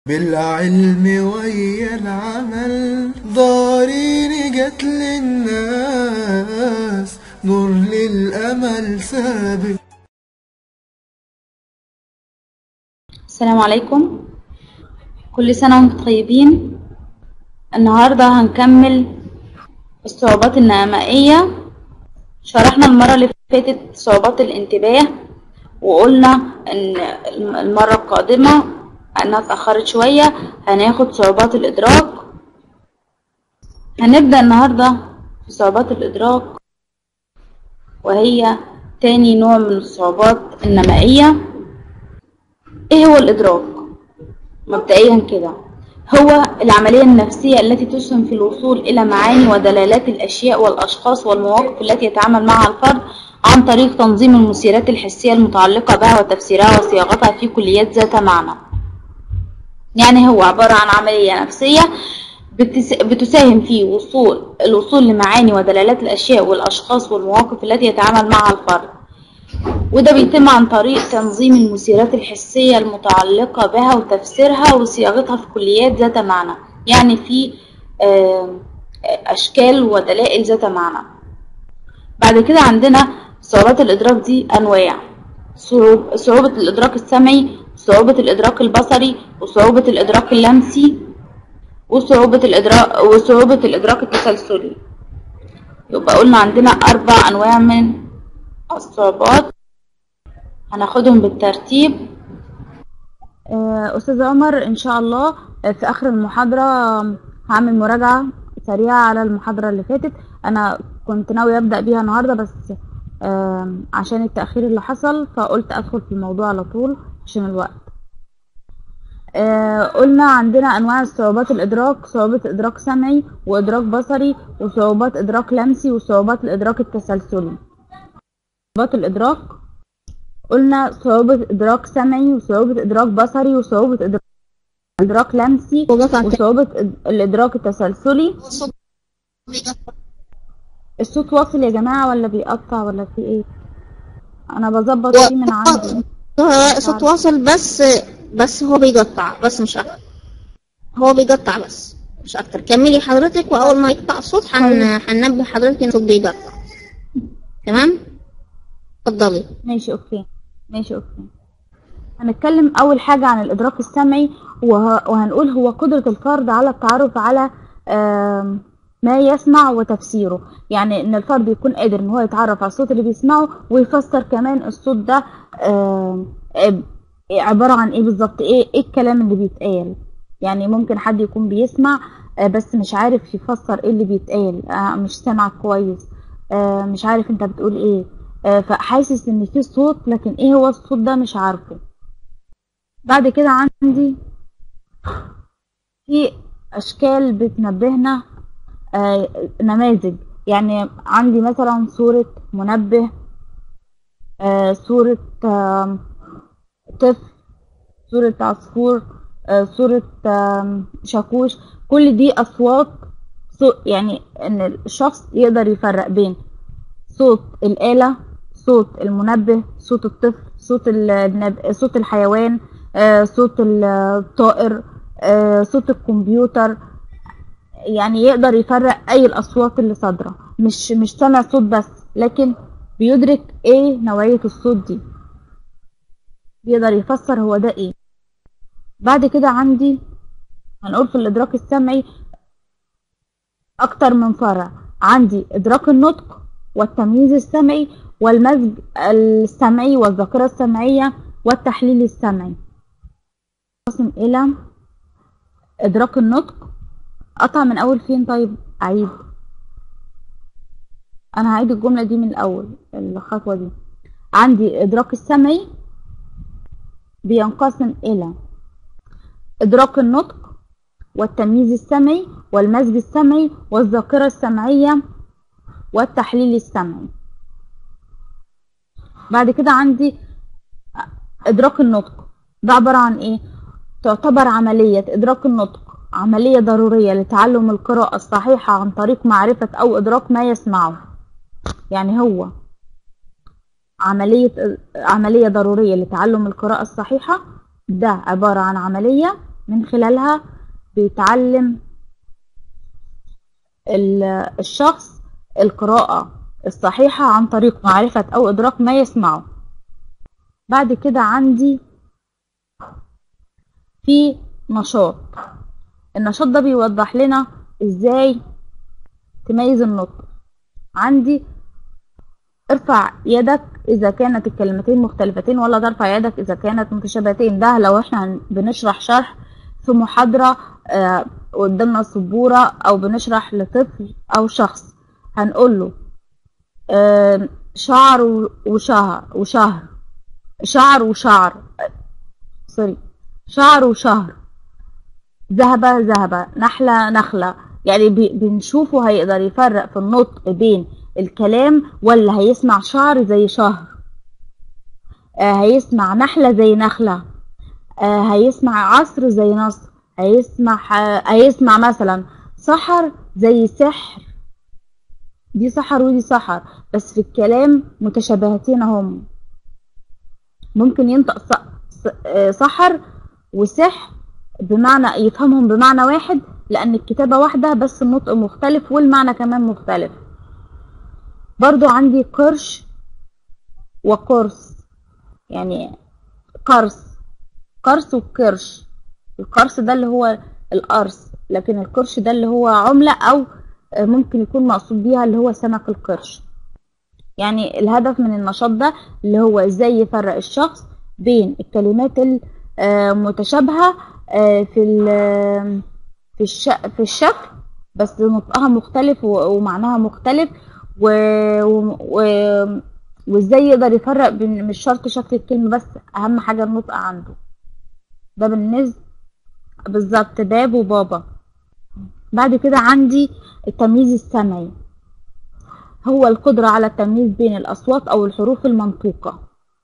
بالعلم ويا العمل ضارين جت للناس نور للأمل سابق السلام عليكم كل سنة وانتم طيبين النهاردة هنكمل الصعوبات النمائية شرحنا المرة اللي فاتت صعوبات الانتباه وقلنا ان المرة القادمة انها اتأخرت شوية هناخد صعوبات الادراك هنبدأ النهاردة في صعوبات الادراك وهي تاني نوع من الصعوبات النمائية ايه هو الادراك مبدئيا كده هو العملية النفسية التي تسهم في الوصول إلى معاني ودلالات الأشياء والأشخاص والمواقف التي يتعامل معها الفرد عن طريق تنظيم المثيرات الحسية المتعلقة بها وتفسيرها وصياغتها في كليات ذات معنى يعني هو عبارة عن عملية نفسية بتساهم في وصول الوصول لمعاني ودلالات الأشياء والأشخاص والمواقف التي يتعامل معها الفرد وده بيتم عن طريق تنظيم المثيرات الحسية المتعلقة بها وتفسيرها وصياغتها في كليات ذات معنى يعني في أشكال ودلائل ذات معنى بعد كده عندنا صعوبات الإدراك دي أنواع صعوبة الإدراك السمعي وصعوبة الإدراك البصري وصعوبة الإدراك اللمسي وصعوبة الإدراك وصعوبة الإدراك التسلسلي يبقى قلنا عندنا أربع أنواع من الصعوبات هناخدهم بالترتيب أستاذ عمر إن شاء الله في آخر المحاضرة هعمل مراجعة سريعة على المحاضرة اللي فاتت أنا كنت ناوية أبدأ بيها النهاردة بس عشان التأخير اللي حصل فقلت أدخل في الموضوع على طول عشان الوقت قلنا عندنا أنواع صعوبات الإدراك صعوبة إدراك سمعي وإدراك بصري وصعوبات إدراك لمسي وصعوبات الإدراك التسلسلي صعوبات الإدراك قلنا صعوبة إدراك سمعي وصعوبة إدراك بصري وصعوبة إدراك, إدراك لمسي وصعوبة الإدراك التسلسلي الصوت واصل يا جماعة ولا بيقطع ولا في إيه أنا بظبط فيه من عندي صوت واصل بس بس هو بيقطع بس مش أكتر هو بيقطع بس مش أكتر كملي حضرتك وأول ما يقطع الصوت هننبه حضرتك إن الصوت بيقطع تمام اتفضلي ماشي اوكي ماشي اوكي هنتكلم اول حاجة عن الادراك السمعي وه... وهنقول هو قدرة الفرد على التعرف على ما يسمع وتفسيره يعني ان الفرد يكون قادر ان هو يتعرف على الصوت اللي بيسمعه ويفسر كمان الصوت ده عبارة عن ايه بالظبط ايه ايه الكلام اللي بيتقال يعني ممكن حد يكون بيسمع بس مش عارف يفسر ايه اللي بيتقال مش سامع كويس مش عارف انت بتقول ايه فحاسس ان في صوت لكن ايه هو الصوت ده مش عارفه بعد كده عندي في اشكال بتنبهنا نماذج يعني عندي مثلا صورة منبه صورة طفل صورة عصفور صورة شاكوش كل دي اصوات يعني ان الشخص يقدر يفرق بين صوت الآلة صوت المنبه صوت الطفل صوت النب... صوت الحيوان صوت الطائر صوت الكمبيوتر يعني يقدر يفرق اي الاصوات اللي صادرة مش مش سامع صوت بس لكن بيدرك ايه نوعية الصوت دي بيقدر يفسر هو ده ايه بعد كده عندي هنقول في الادراك السمعي اكتر من فرع عندي ادراك النطق والتمييز السمعي والمزج السمعي والذاكرة السمعية والتحليل السمعي قسم إلى إدراك النطق قطع من أول فين طيب أعيد أنا هعيد الجملة دي من الأول الخطوة دي عندي إدراك السمعي بينقسم إلى إدراك النطق والتمييز السمعي والمزج السمعي والذاكرة السمعية والتحليل السمعي بعد كده عندي إدراك النطق ده عبارة عن إيه؟ تعتبر عملية إدراك النطق عملية ضرورية لتعلم القراءة الصحيحة عن طريق معرفة أو إدراك ما يسمعه يعني هو عملية عملية ضرورية لتعلم القراءة الصحيحة ده عبارة عن عملية من خلالها بيتعلم ال- الشخص القراءة الصحيحة عن طريق معرفة أو إدراك ما يسمعه بعد كده عندي في نشاط النشاط ده بيوضح لنا ازاي تميز النطق عندي ارفع يدك اذا كانت الكلمتين مختلفتين ولا ترفع يدك اذا كانت متشابهتين ده لو احنا بنشرح شرح في محاضرة آه، قدامنا سبورة او بنشرح لطفل او شخص هنقول له آه، شعر و- وشهر وشهر شعر وشعر سوري شعر وشهر ذهبة ذهبة نحلة نخلة يعني بي- بنشوفه هيقدر يفرق في النطق بين الكلام ولا هيسمع شعر زي شهر آه هيسمع نحلة زي نخلة آه هيسمع عصر زي نصر هيسمع آه هيسمع مثلا سحر زي سحر دي سحر ودي سحر بس في الكلام متشابهتين هم ممكن ينطق ص- ص- آه، سحر وسحر بمعنى يفهمهم بمعنى واحد لأن الكتابة واحدة بس النطق مختلف والمعنى كمان مختلف برضو عندي قرش وقرص يعني قرص قرص وكرش القرص ده اللي هو القرص لكن القرش ده اللي هو عملة أو ممكن يكون مقصود بيها اللي هو سمك القرش يعني الهدف من النشاط ده اللي هو ازاي يفرق الشخص بين الكلمات المتشابهة آه، في ال- في الش في الشكل بس نطقها مختلف و- ومعناها مختلف و... و... و... وازاي يقدر يفرق بين مش شرط شكل الكلمة بس اهم حاجة النطق عنده ده بالنسبة بالظبط باب وبابا بعد كده عندي التمييز السمعي هو القدرة على التمييز بين الأصوات أو الحروف المنطوقة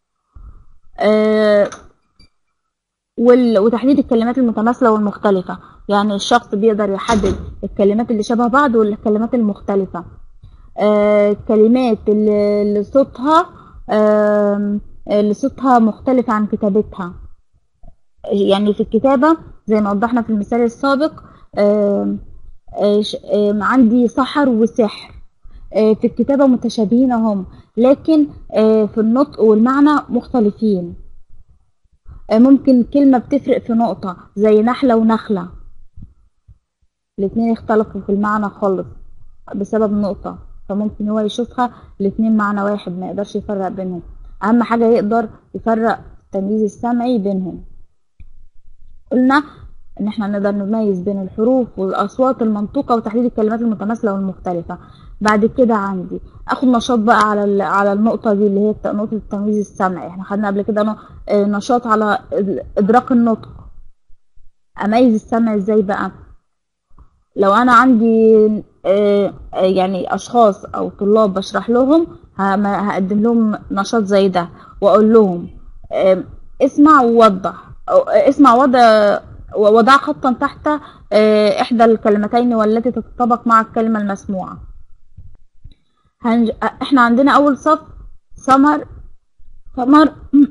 آه، وال- وتحديد الكلمات المتماثلة والمختلفة يعني الشخص بيقدر يحدد الكلمات اللي شبه بعض والكلمات المختلفة آه، الكلمات اللي اللي صوتها آم، اللي صوتها مختلف عن كتابتها يعني في الكتابة زي ما وضحنا في المثال السابق آم، آه، ش- آم، عندي سحر وسحر آه، في الكتابة متشابهين هم لكن آه، في النطق والمعنى مختلفين آه، ممكن كلمة بتفرق في نقطة زي نحلة ونخلة الاتنين اختلفوا في المعنى خالص بسبب نقطة فممكن هو يشوفها الاتنين معنى واحد ما يقدرش يفرق بينهم أهم حاجة يقدر يفرق التمييز السمعي بينهم قلنا ان احنا نقدر نميز بين الحروف والاصوات المنطوقه وتحديد الكلمات المتماثله والمختلفه بعد كده عندي اخد نشاط بقى على ال- على النقطه دي اللي هي الت- نقطه التمييز السمعي احنا خدنا قبل كده ن- آه، نشاط على ال- ادراك النطق اميز السمع ازاي بقى لو انا عندي آه، آه، يعني اشخاص او طلاب بشرح لهم هم- هقدم لهم نشاط زي ده واقول لهم آه، اسمع ووضح أو آه، اسمع وضع وضع خطا تحت آه، احدى الكلمتين والتي تتطابق مع الكلمه المسموعه هنج... احنا عندنا اول صف سمر سمر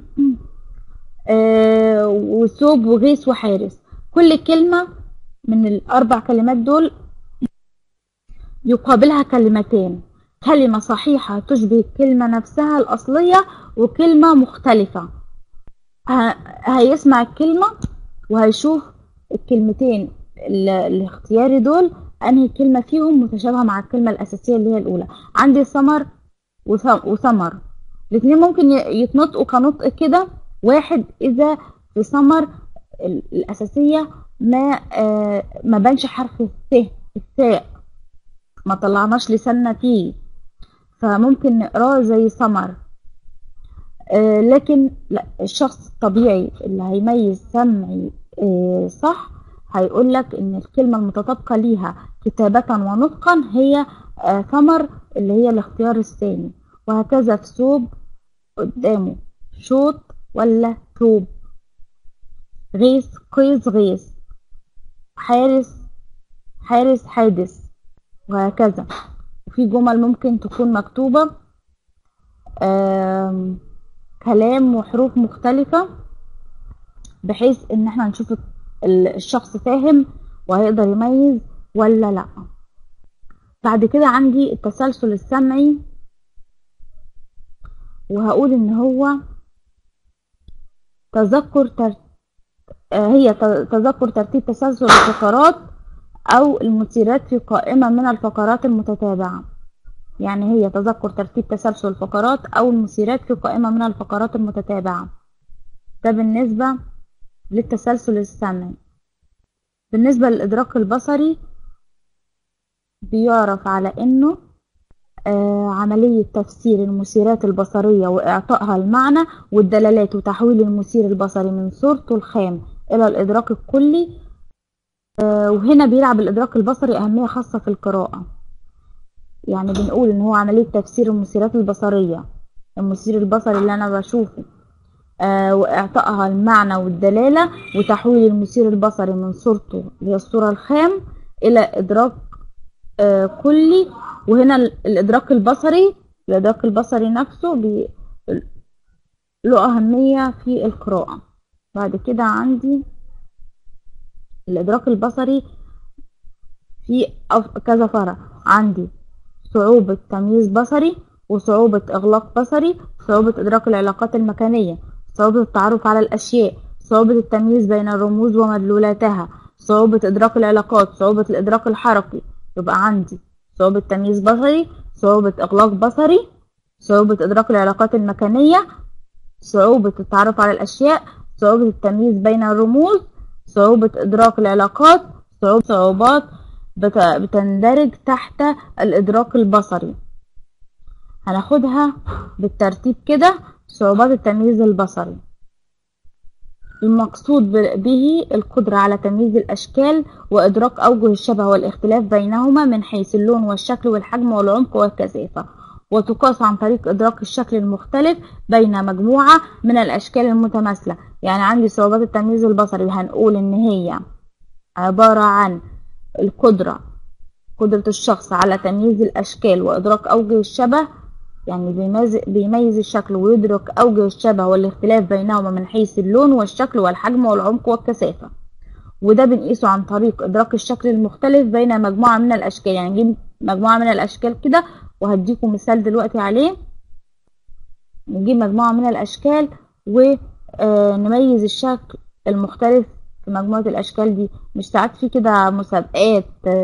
آه، وثوب وغيث وحارس كل كلمة من الأربع كلمات دول يقابلها كلمتين كلمة صحيحة تشبه الكلمة نفسها الأصلية وكلمة مختلفة ه- هيسمع الكلمة وهيشوف الكلمتين ال- الاختياري دول أنهي كلمة فيهم متشابهة مع الكلمة الأساسية اللي هي الأولى عندي سمر وث- وثمر الاتنين ممكن ي- يتنطقوا كنطق كده واحد إذا في سمر ال- الأساسية ما آه ما بانش حرف الث الثاء ما طلعناش لساننا فيه فممكن نقراه زي سمر آه لكن لا الشخص الطبيعي اللي هيميز سمعي آه صح هيقول لك ان الكلمة المتطابقة ليها كتابة ونطقا هي آه ثمر اللي هي الاختيار الثاني وهكذا في ثوب قدامه شوط ولا ثوب غيث قيس غيث حارس حارس حادث وهكذا وفي جمل ممكن تكون مكتوبة آم، كلام وحروف مختلفة بحيث ان احنا نشوف ال- الشخص فاهم وهيقدر يميز ولا لا بعد كده عندي التسلسل السمعي وهقول ان هو تذكر تر... آه، هي ت- تذكر ترتيب تسلسل الفقرات او المثيرات في قائمة من الفقرات المتتابعة يعني هي تذكر ترتيب تسلسل الفقرات او المثيرات في قائمة من الفقرات المتتابعة ده بالنسبة للتسلسل السمعي بالنسبة للإدراك البصري بيعرف على إنه آه عملية تفسير المثيرات البصرية وإعطائها المعنى والدلالات وتحويل المثير البصري من صورته الخام إلى الإدراك الكلي آه وهنا بيلعب الإدراك البصري أهمية خاصة في القراءة يعني بنقول إن هو عملية تفسير المثيرات البصرية المثير البصري اللي أنا بشوفه آه، وإعطائها المعنى والدلالة وتحويل المثير البصري من صورته اللي هي الصورة الخام إلى إدراك آه، كلي وهنا ال- الإدراك البصري الإدراك البصري نفسه بي... له أهمية في القراءة بعد كده عندي الإدراك البصري في أف- كذا فرع عندي صعوبة تمييز بصري وصعوبة إغلاق بصري صعوبة إدراك العلاقات المكانية صعوبة التعرف على الأشياء صعوبة التمييز بين الرموز ومدلولاتها صعوبة إدراك العلاقات صعوبة الإدراك الحركي يبقى عندي صعوبة تمييز بصري صعوبة إغلاق بصري صعوبة إدراك العلاقات المكانية صعوبة التعرف على الأشياء صعوبة التمييز بين الرموز صعوبة إدراك العلاقات صعوبة صعوبات بت- بتندرج تحت الإدراك البصري هناخدها بالترتيب كده صعوبات التمييز البصري المقصود ب- به القدرة على تمييز الأشكال وإدراك أوجه الشبه والاختلاف بينهما من حيث اللون والشكل والحجم والعمق والكثافة وتقاس عن طريق إدراك الشكل المختلف بين مجموعة من الأشكال المتماثلة يعني عندي صعوبات التمييز البصري هنقول إن هي عبارة عن القدرة قدرة الشخص على تمييز الأشكال وإدراك أوجه الشبه يعني بيميز, بيميز الشكل ويدرك أوجه الشبه والاختلاف بينهما من حيث اللون والشكل والحجم والعمق والكثافة وده بنقيسه عن طريق إدراك الشكل المختلف بين مجموعة من الأشكال يعني نجيب مجموعة من الأشكال كده وهديكم مثال دلوقتي عليه نجيب مجموعة من الأشكال ونميز الشكل المختلف في مجموعة الأشكال دي مش ساعات في كده مسابقات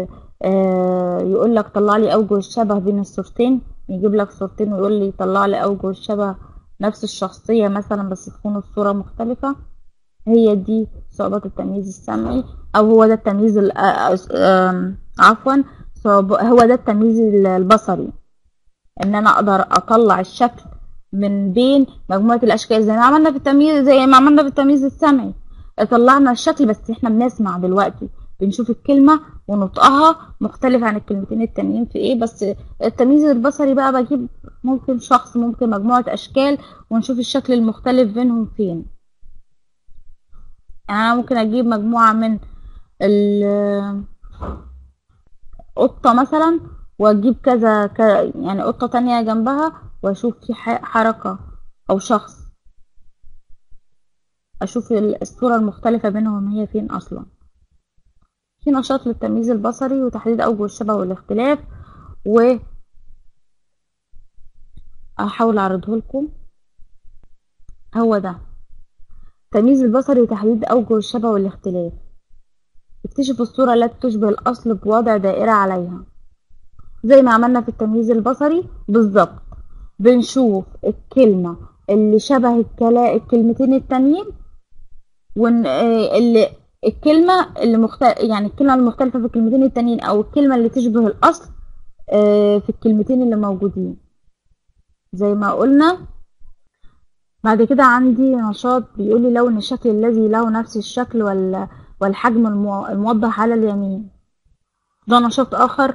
يقول لك طلع لي أوجه الشبه بين الصورتين يجيب لك صورتين ويقول لي طلع لي أوجه الشبه نفس الشخصية مثلا بس تكون الصورة مختلفة هي دي صعوبات التمييز السمعي أو هو ده التمييز ال- آه، آم، عفوا صعوب- هو ده التمييز البصري ان انا اقدر اطلع الشكل من بين مجموعة الاشكال زي ما عملنا في التمييز زي ما عملنا في التمييز السمعي طلعنا الشكل بس احنا بنسمع دلوقتي بنشوف الكلمة ونطقها مختلف عن الكلمتين التانيين في ايه بس التمييز البصري بقى بجيب ممكن شخص ممكن مجموعة اشكال ونشوف الشكل المختلف بينهم فين يعني انا ممكن اجيب مجموعة من ال قطة مثلا واجيب كذا ك... يعني قطة تانية جنبها واشوف في ح- حركة او شخص اشوف ال- الصورة المختلفة بينهم هي فين اصلا في نشاط للتمييز البصري وتحديد اوجه الشبه والاختلاف و احاول اعرضه لكم هو ده التمييز البصري وتحديد اوجه الشبه والاختلاف اكتشف الصورة التي تشبه الأصل بوضع دائرة عليها زي ما عملنا في التمييز البصري بالظبط بنشوف الكلمة اللي شبه الكلا... الكلمتين التانيين ون... آه، اللي الكلمة اللي مخت... يعني الكلمة المختلفة في الكلمتين التانيين أو الكلمة اللي تشبه الأصل آه، في الكلمتين اللي موجودين زي ما قلنا بعد كده عندي نشاط بيقول لي لون الشكل الذي له نفس الشكل وال... والحجم المو... الموضح على اليمين ده نشاط آخر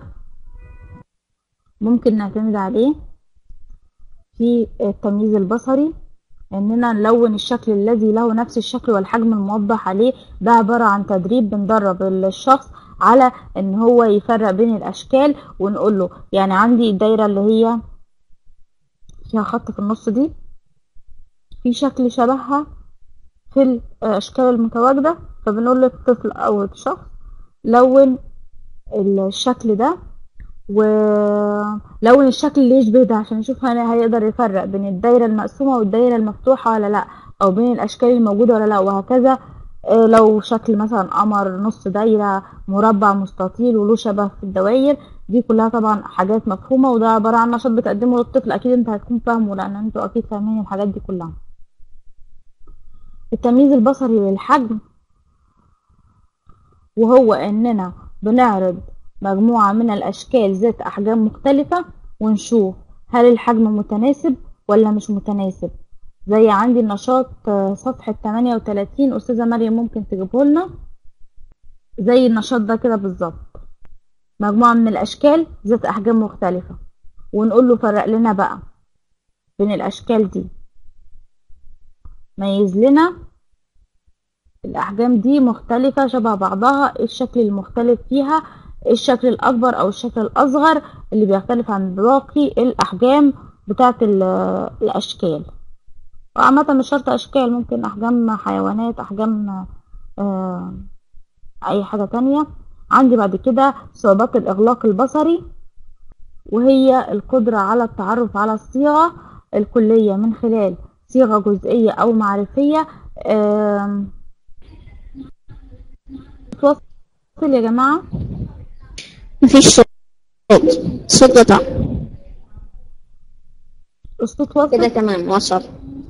ممكن نعتمد عليه في التمييز البصري اننا نلون الشكل الذي له نفس الشكل والحجم الموضح عليه ده عبارة عن تدريب بندرب الشخص على ان هو يفرق بين الاشكال ونقول له يعني عندي الدايرة اللي هي فيها خط في النص دي في شكل شبهها في الاشكال المتواجدة في فبنقول للطفل أو الشخص لون الشكل ده ولون الشكل اللي يشبه ده عشان نشوف هل هيقدر يفرق بين الدايرة المقسومة والدايرة المفتوحة ولا لا أو بين الأشكال الموجودة ولا لا وهكذا آه، لو شكل مثلا قمر نص دايرة مربع مستطيل وله شبه في الدوائر دي كلها طبعا حاجات مفهومة وده عبارة عن نشاط بتقدمه للطفل أكيد انت هتكون فاهمه لأن انتوا أكيد فاهمين الحاجات دي كلها التمييز البصري للحجم وهو إننا بنعرض مجموعة من الأشكال ذات أحجام مختلفة ونشوف هل الحجم متناسب ولا مش متناسب زي عندي النشاط آه، صفحة 38 أستاذة مريم ممكن تجيبه لنا زي النشاط ده كده بالظبط مجموعة من الأشكال ذات أحجام مختلفة ونقول له فرق لنا بقى بين الأشكال دي ميز لنا الأحجام دي مختلفة شبه بعضها إيه الشكل المختلف فيها إيه الشكل الأكبر أو الشكل الأصغر اللي بيختلف عن باقي الأحجام بتاعة ال- الأشكال وعامة مش شرط أشكال ممكن أحجام حيوانات أحجام آه أي حاجة تانية عندي بعد كده صعوبات الإغلاق البصري وهي القدرة على التعرف على الصيغة الكلية من خلال صيغة جزئية أو معرفية آم، توصل يا جماعة مفيش صوت صوت قطع الصوت كده واصل تمام وصل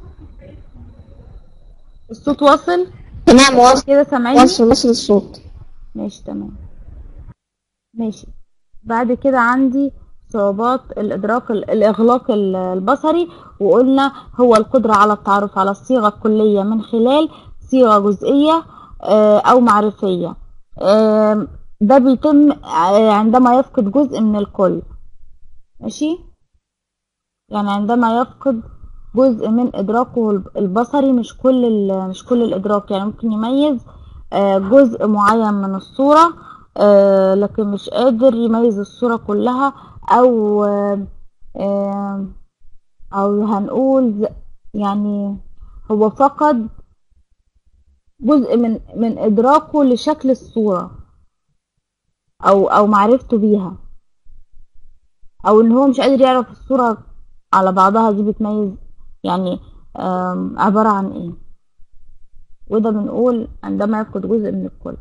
الصوت واصل تمام وصل كده سامعيني وصل وصل الصوت ماشي تمام ماشي بعد كده عندي صعوبات الإدراك ال- الإغلاق ال- البصري وقلنا هو القدرة على التعرف على الصيغة الكلية من خلال صيغة جزئية آه، أو معرفية آم، ده بيتم آه، عندما يفقد جزء من الكل ماشي يعني عندما يفقد جزء من إدراكه الب- البصري مش كل ال- مش كل الإدراك يعني ممكن يميز آه، جزء معين من الصورة آه، لكن مش قادر يميز الصورة كلها أو آه، آه، أو هنقول ز- يعني هو فقد جزء من من إدراكه لشكل الصورة أو أو معرفته بيها أو إن هو مش قادر يعرف الصورة على بعضها دي بتميز يعني آم، عبارة عن إيه وده بنقول عندما يفقد جزء من الكل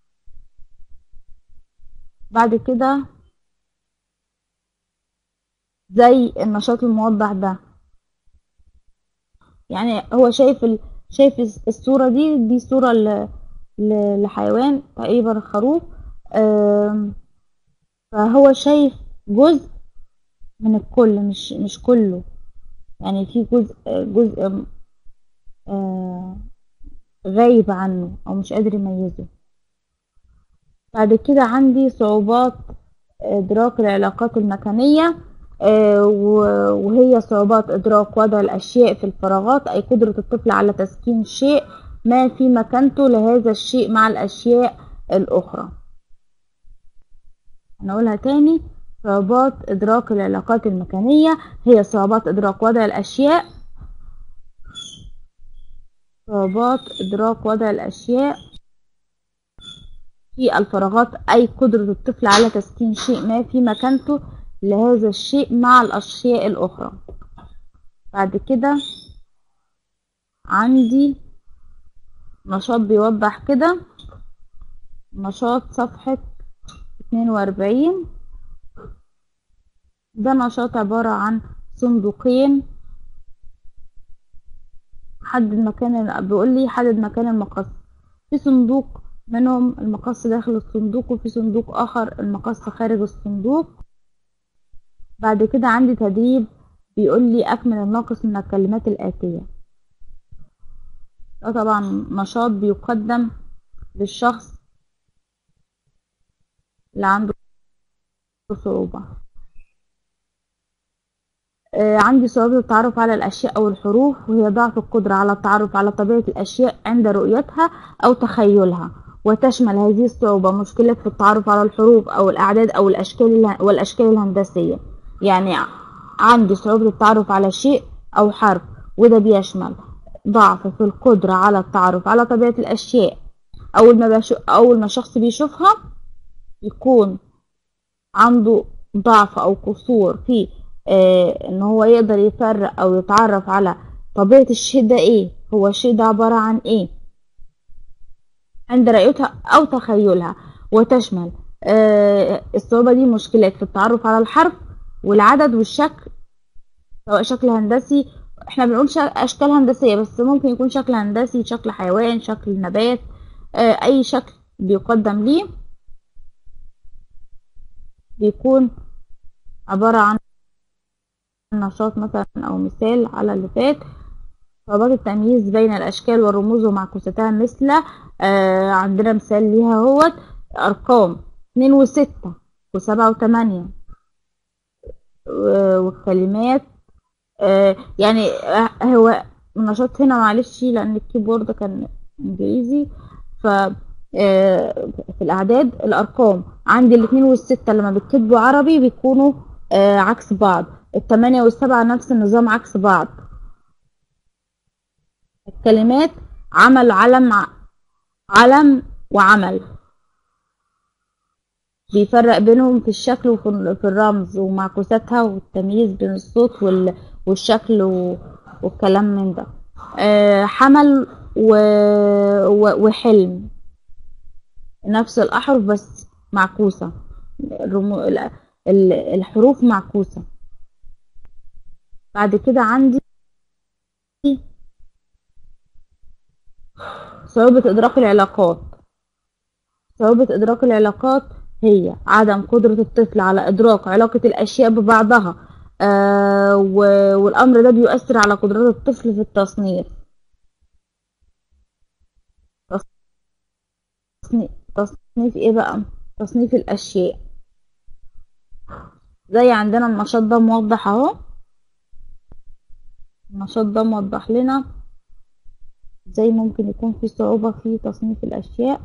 بعد كده زي النشاط الموضح ده يعني هو شايف ال... شايف الصورة دي دي صورة ل... ل... لحيوان تقريبا خروف آم، فهو شايف جزء من الكل مش مش كله يعني في جزء جزء آه، غايب عنه او مش قادر يميزه بعد كده عندي صعوبات ادراك العلاقات المكانية آه، و- وهي صعوبات ادراك وضع الاشياء في الفراغات اي قدرة الطفل على تسكين شيء ما في مكانته لهذا الشيء مع الاشياء الاخرى هنقولها تاني صعوبات إدراك العلاقات المكانية هي صعوبات إدراك وضع الأشياء صعوبات إدراك وضع الأشياء في الفراغات أي قدرة الطفل على تسكين شيء ما في مكانته لهذا الشيء مع الأشياء الأخرى بعد كده عندي نشاط بيوضح كده نشاط صفحة 42 ده نشاط عبارة عن صندوقين حدد مكان بيقول لي حدد مكان المقص في صندوق منهم المقص داخل الصندوق وفي صندوق آخر المقص خارج الصندوق بعد كده عندي تدريب بيقول لي أكمل الناقص من الكلمات الآتية ده طبعا نشاط بيقدم للشخص اللي عنده صعوبة آه، عندي صعوبة التعرف على الأشياء أو الحروف وهي ضعف القدرة على التعرف على طبيعة الأشياء عند رؤيتها أو تخيلها وتشمل هذه الصعوبة مشكلة في التعرف على الحروف أو الأعداد أو الأشكال اله- والأشكال الهندسية يعني ع- عندي صعوبة التعرف على شيء أو حرف وده بيشمل ضعف في القدرة على التعرف على طبيعة الأشياء اول ما بشو اول ما الشخص بيشوفها يكون عنده ضعف او قصور في آه ان هو يقدر يفرق او يتعرف على طبيعة الشيء ده ايه هو الشيء ده عبارة عن ايه عند رؤيتها او تخيلها وتشمل آه الصعوبة دي مشكلات في التعرف على الحرف والعدد والشكل سواء شكل هندسي احنا بنقول شا- اشكال هندسية بس ممكن يكون شكل هندسي شكل حيوان شكل نبات آه اي شكل بيقدم ليه بيكون عبارة عن نشاط مثلا او مثال على اللي فات صعوبات التمييز بين الاشكال والرموز ومعكوستها مثل آه عندنا مثال ليها هو ارقام اتنين وستة وسبعة وتمانية و- والكلمات آه يعني آه، هو النشاط هنا معلش لان الكيبورد كان انجليزي ف آه، في الاعداد الارقام عندي الاثنين والستة لما بيتكتبوا عربي بيكونوا آه، عكس بعض الثمانية والسبعة نفس النظام عكس بعض الكلمات عمل علم ع- علم وعمل بيفرق بينهم في الشكل وفي ال- في الرمز ومعكوساتها والتمييز بين الصوت وال- والشكل و- والكلام من ده آه، حمل و- و- وحلم نفس الأحرف بس معكوسة الرمو... ال- ال- الحروف معكوسة بعد كده عندي صعوبة إدراك العلاقات صعوبة إدراك العلاقات هي عدم قدرة الطفل على إدراك علاقة الأشياء ببعضها آه و- والأمر ده بيؤثر على قدرات الطفل في التصنيف تصنيف, تصنيف إيه بقى؟ تصنيف الأشياء زي عندنا النشاط ده موضح أهو النشاط ده موضح لنا ازاي ممكن يكون في صعوبة في تصنيف الأشياء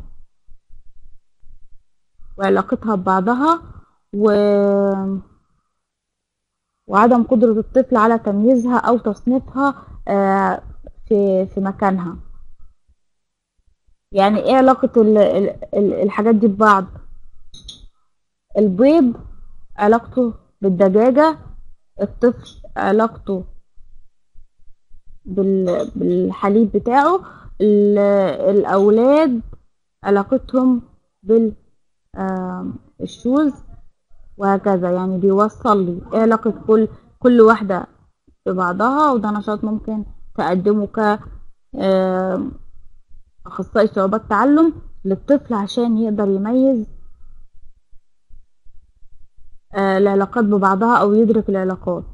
وعلاقتها ببعضها و... وعدم قدرة الطفل على تمييزها أو تصنيفها آه، في في مكانها يعني ايه علاقة ال... ال... ال- الحاجات دي ببعض البيض علاقته بالدجاجة الطفل علاقته بال... بالحليب بتاعه ال... الأولاد علاقتهم بال آم، الشوز وهكذا يعني بيوصل لي ايه علاقة كل كل واحدة ببعضها وده نشاط ممكن تقدمه ك آم، أخصائي صعوبات تعلم للطفل عشان يقدر يميز آه، العلاقات ببعضها أو يدرك العلاقات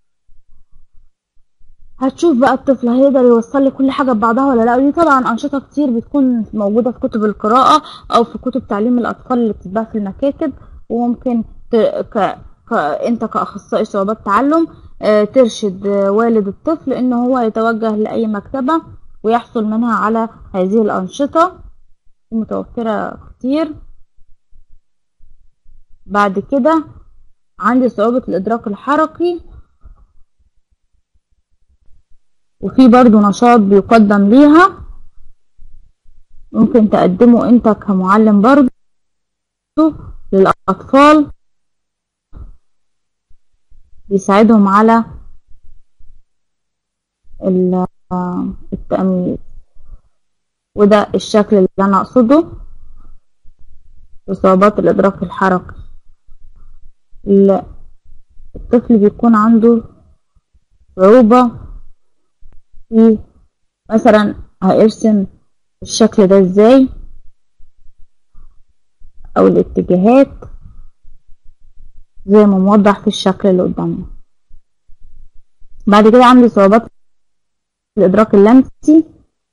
هتشوف بقى الطفل هيقدر يوصل لي كل حاجة ببعضها ولا لا ودي طبعا أنشطة كتير بتكون موجودة في كتب القراءة أو في كتب تعليم الأطفال اللي بتتباع في المكاتب وممكن ت... ك... ك... أنت كأخصائي صعوبات تعلم آه، ترشد آه، والد الطفل إن هو يتوجه لأي مكتبة ويحصل منها على هذه الأنشطة متوفرة كتير بعد كده عندي صعوبة الإدراك الحركي وفي برضو نشاط بيقدم ليها ممكن تقدمه انت كمعلم برضو للأطفال بيساعدهم على ال- التأميز وده الشكل اللي أنا أقصده في صعوبات الإدراك الحركي ال- الطفل بيكون عنده صعوبة في مثلا هيرسم الشكل ده ازاي او الاتجاهات زي ما موضح في الشكل اللي قدامنا بعد كده عندي صعوبات في الادراك اللمسي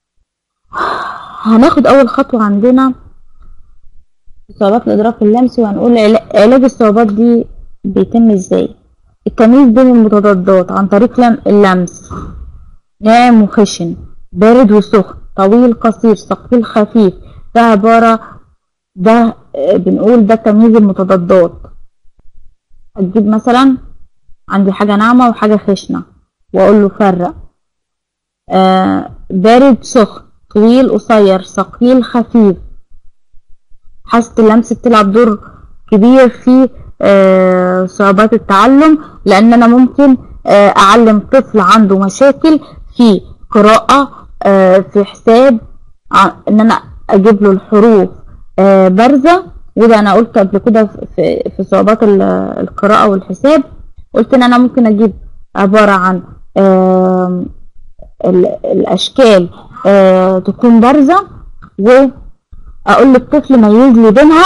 هناخد اول خطوة عندنا في صعوبات الادراك اللمسي وهنقول علا- علاج الصعوبات دي بيتم ازاي التمييز بين المتضادات عن طريق لم- اللمس ناعم وخشن بارد وسخن طويل قصير ثقيل خفيف ده عبارة ده آه، بنقول ده تمييز المتضادات هتجيب مثلا عندي حاجة ناعمة وحاجة خشنة وأقول له فرق آه بارد سخن طويل قصير ثقيل خفيف حاسة اللمس بتلعب دور كبير في آه، صعوبات التعلم لأن أنا ممكن آه، أعلم طفل عنده مشاكل في قراءة آه، في حساب ع- إن أنا أجيب له الحروف آه، بارزة وده أنا قلت قبل كده في في صعوبات ال- القراءة والحساب قلت إن أنا ممكن أجيب عبارة عن آم، ال- الأشكال آه، تكون بارزة وأقول للطفل ميز لي بينها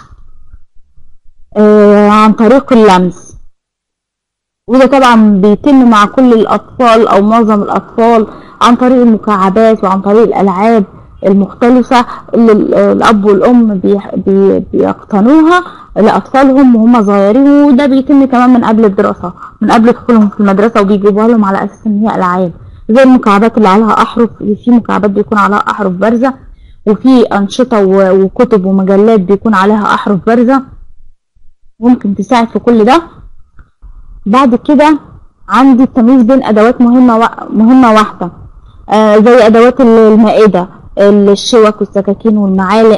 آه، عن طريق اللمس وده طبعا بيتم مع كل الأطفال أو معظم الأطفال عن طريق المكعبات وعن طريق الألعاب المختلفة اللي ال- الأب والأم بيح- بي- بيقتنوها لأطفالهم وهم صغيرين وده بيتم كمان من قبل الدراسة من قبل دخولهم في المدرسة وبيجيبوها لهم على أساس إن هي ألعاب زي المكعبات اللي عليها أحرف في مكعبات بيكون عليها أحرف بارزة وفي أنشطة و- وكتب ومجلات بيكون عليها أحرف بارزة ممكن تساعد في كل ده بعد كده عندي التمييز بين ادوات مهمه و... مهمه واحده آه زي ادوات ال- المائده الشوك والسكاكين والمعالق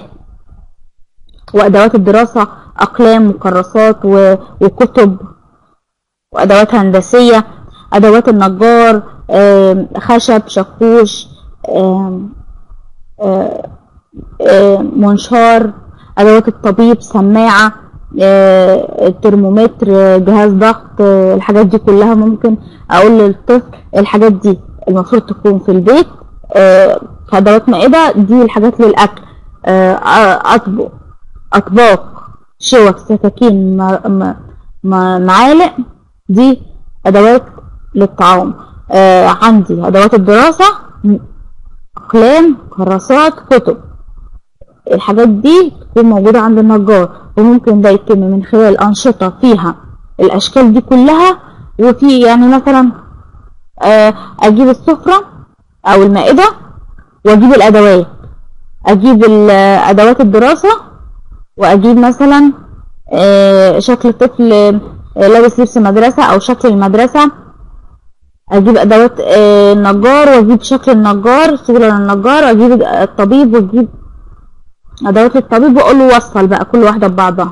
وادوات الدراسه اقلام وكراسات و... وكتب وادوات هندسيه ادوات النجار آم، خشب شاكوش آم، آه، آه، منشار ادوات الطبيب سماعه آه، الترمومتر آه، جهاز ضغط آه، الحاجات دي كلها ممكن اقول للطفل الحاجات دي المفروض تكون في البيت آه، كادوات مائده دي الحاجات للاكل آه، آه، اطبق اطباق شوك سكاكين م- م- م- معالق دي ادوات للطعام آه، عندي ادوات الدراسه م- اقلام كراسات كتب الحاجات دي تكون موجودة عند النجار وممكن ده يتم من خلال أنشطة فيها الأشكال دي كلها وفي يعني مثلا آه، أجيب السفرة أو المائدة وأجيب الأدوات أجيب ال- أدوات الدراسة وأجيب مثلا آه، شكل طفل آه، لابس لبس مدرسة أو شكل المدرسة اجيب ادوات آه، النجار واجيب شكل النجار صورة للنجار واجيب الطبيب واجيب ادوات الطبيب واقول له وصل بقى كل واحدة ببعضها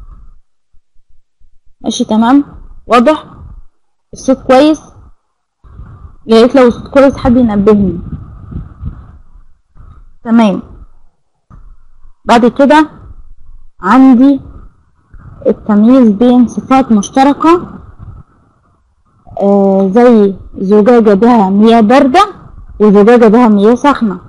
ماشي تمام واضح الصوت كويس يا ريت لو الصوت كويس حد ينبهني تمام بعد كده عندي التمييز بين صفات مشتركة آه زي زجاجة بها مياه باردة وزجاجة بها مياه سخنة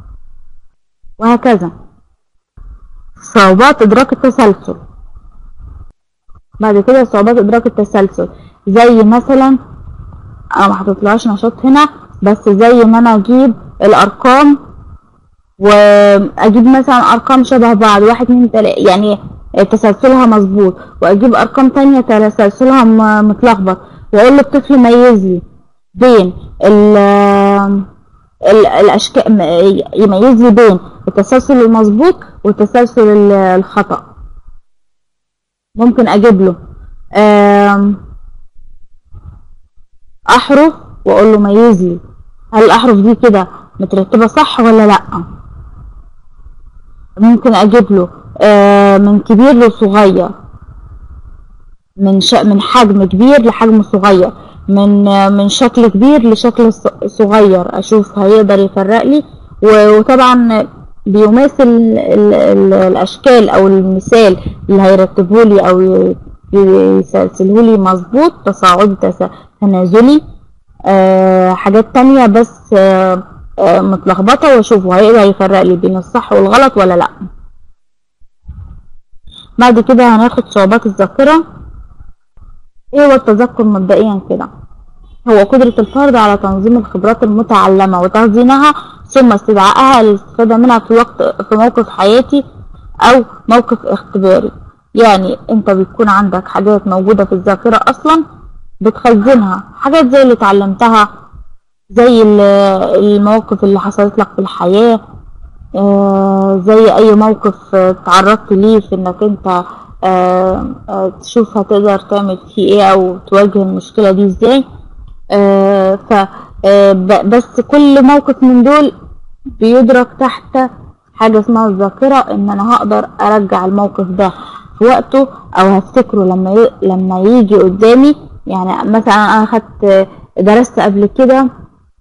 وهكذا صعوبات إدراك التسلسل بعد كده صعوبات إدراك التسلسل زي مثلا أنا ما حطيتلهاش نشاط هنا بس زي ما أنا أجيب الأرقام وأجيب مثلا أرقام شبه بعض واحد اتنين تلاتة يعني تسلسلها مظبوط وأجيب أرقام تانية تسلسلها م- متلخبط وأقول للطفل ميز لي بين ال ال- الأشكال م- يميز لي بين التسلسل المظبوط والتسلسل ال- الخطأ ممكن أجيب له آم، أحرف وأقول له ميز لي هل الأحرف دي كده مترتبة صح ولا لأ ممكن أجيب له آه، من كبير لصغير من ش... من حجم كبير لحجم صغير من آه، من شكل كبير لشكل ص- صغير اشوف هيقدر يفرق لي و- وطبعا بيماثل ال... ال... الاشكال او المثال اللي هيرتبه لي او ي- يسلسله لي مظبوط تصاعدي تس... تنازلي آه حاجات تانية بس آه آه متلخبطة واشوفه هيقدر يفرق لي بين الصح والغلط ولا لأ بعد كده هناخد صعوبات الذاكرة ايه هو التذكر مبدئيا كده هو قدرة الفرد على تنظيم الخبرات المتعلمة وتخزينها ثم استدعائها للاستفادة منها في وقت في موقف حياتي أو موقف اختباري يعني انت بيكون عندك حاجات موجودة في الذاكرة أصلا بتخزنها حاجات زي اللي اتعلمتها زي ال- المواقف اللي حصلت لك في الحياة آه، زي اي موقف آه، تعرضت ليه في انك انت آه، آه، تشوف هتقدر تعمل فيه ايه او تواجه المشكلة دي ازاي آه، ف آه، ب- بس كل موقف من دول بيدرك تحت حاجة اسمها الذاكرة ان انا هقدر ارجع الموقف ده في وقته او هفتكره لما ي... لما يجي قدامي يعني مثلا انا خدت درست قبل كده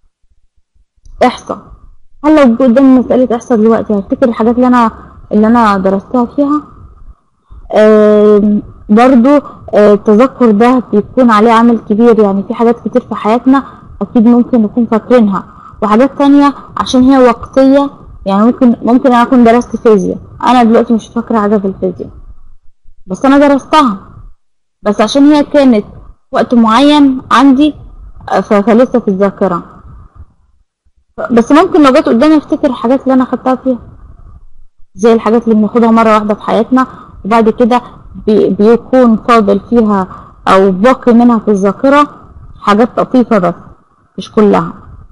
احصاء هل لو جه قدامي مسألة احصاء دلوقتي هفتكر الحاجات اللي انا اللي انا درستها فيها آم، برضو آه، التذكر ده بيكون عليه عامل كبير يعني في حاجات كتير في حياتنا اكيد ممكن نكون فاكرينها وحاجات تانية عشان هي وقتية يعني ممكن ممكن انا اكون درست فيزياء انا دلوقتي مش فاكرة حاجة في الفيزياء بس انا درستها بس عشان هي كانت وقت معين عندي آه، ف- فلسه في الذاكرة بس ممكن لو جت قدامي افتكر الحاجات اللي انا خدتها فيها زي الحاجات اللي بناخدها مرة واحدة في حياتنا وبعد كده بي بيكون فاضل فيها أو باقي منها في الذاكرة حاجات طفيفة بس مش كلها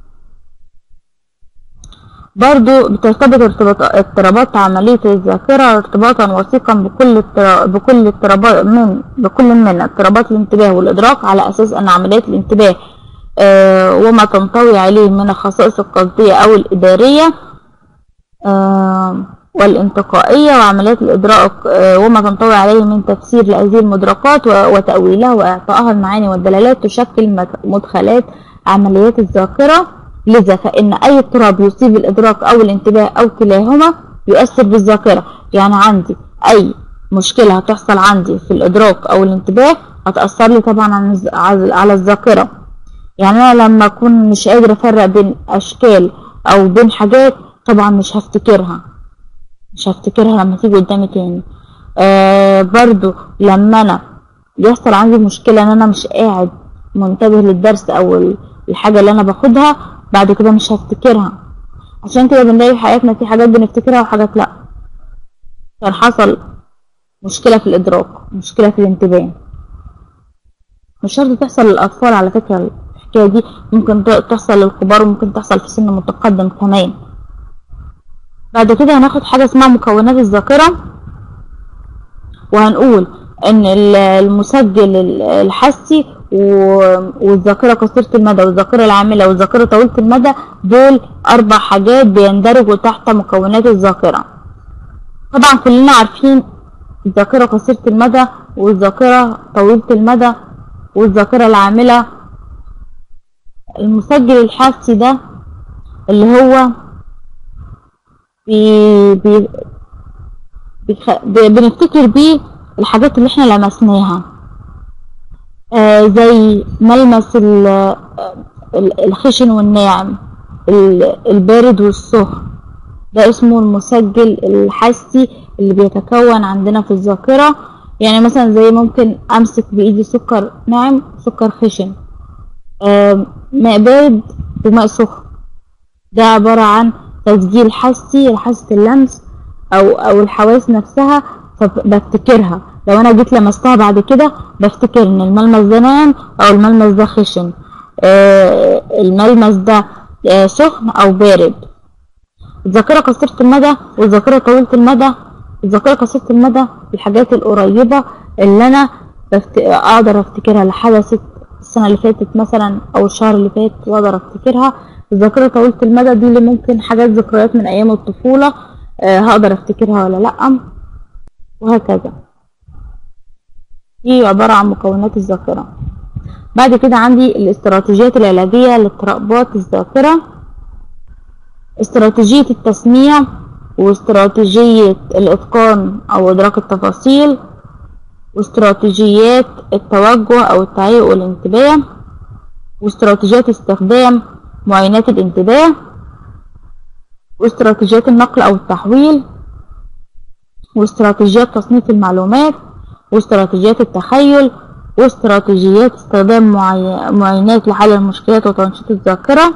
برضو بترتبط ارتباط اضطرابات عملية الذاكرة ارتباطا وثيقا بكل اضطرا- بكل اضطرابات من بكل من اضطرابات الانتباه والإدراك على أساس أن عمليات الانتباه آه، وما تنطوي عليه من الخصائص القصدية أو الإدارية آه، والانتقائية وعمليات الإدراك آه، وما تنطوي عليه من تفسير لهذه المدركات و- وتأويلها وإعطائها المعاني والدلالات تشكل مت- مدخلات عمليات الذاكرة لذا فإن أي اضطراب يصيب الإدراك أو الانتباه أو كلاهما يؤثر بالذاكرة يعني عندي أي مشكلة هتحصل عندي في الإدراك أو الانتباه هتأثر لي طبعا على الز- على على الذاكرة يعني انا لما اكون مش قادرة افرق بين اشكال او بين حاجات طبعا مش هفتكرها مش هفتكرها لما تيجي قدامي تاني آه برضو لما انا يحصل عندي مشكلة ان انا مش قاعد منتبه للدرس او ال- الحاجة اللي انا باخدها بعد كده مش هفتكرها عشان كده بنلاقي في حياتنا في حاجات بنفتكرها وحاجات لا كان حصل مشكلة في الادراك مشكلة في الانتباه مش شرط تحصل للأطفال على فكرة الحكاية دي ممكن ت- تحصل للكبار وممكن تحصل في سن متقدم كمان بعد كده هناخد حاجة اسمها مكونات الذاكرة وهنقول ان ال- المسجل ال- الحسي و- والذاكرة قصيرة المدى والذاكرة العاملة والذاكرة طويلة المدى دول أربع حاجات بيندرجوا تحت مكونات الذاكرة طبعا كلنا عارفين الذاكرة قصيرة المدى والذاكرة طويلة المدى والذاكرة العاملة المسجل الحاسي ده اللي هو بي بي بيخ... ب- بنفتكر بيه الحاجات اللي احنا لمسناها آه زي ملمس ال- ال- الخشن والناعم ال- البارد والسخن ده اسمه المسجل الحسي اللي بيتكون عندنا في الذاكرة يعني مثلا زي ممكن امسك بايدي سكر ناعم سكر خشن آم، ماء بارد وماء سخن ده عبارة عن تسجيل حسي لحاسة اللمس او او الحواس نفسها فبفتكرها لو انا جيت لمستها بعد كده بفتكر ان الملمس ده ناعم او الملمس ده خشن آه، الملمس ده آه، سخن او بارد الذاكرة قصيرة المدى والذاكرة طويلة المدى الذاكرة قصيرة المدى الحاجات القريبة اللي أنا بفت... أقدر أفتكرها لحدثت السنة اللي فاتت مثلا أو الشهر اللي فات وأقدر أفتكرها الذاكرة طويلة المدى دي اللي ممكن حاجات ذكريات من أيام الطفولة آه، هقدر أفتكرها ولا لأ وهكذا دي عبارة عن مكونات الذاكرة بعد كده عندي الاستراتيجيات العلاجية لاضطرابات الذاكرة استراتيجية التسميع واستراتيجية الإتقان أو إدراك التفاصيل واستراتيجيات التوجه أو التعيق والانتباه واستراتيجيات استخدام معاينات الانتباه واستراتيجيات النقل أو التحويل واستراتيجيات تصنيف المعلومات واستراتيجيات التخيل واستراتيجيات استخدام معي- معاينات لحل المشكلات وتنشيط الذاكرة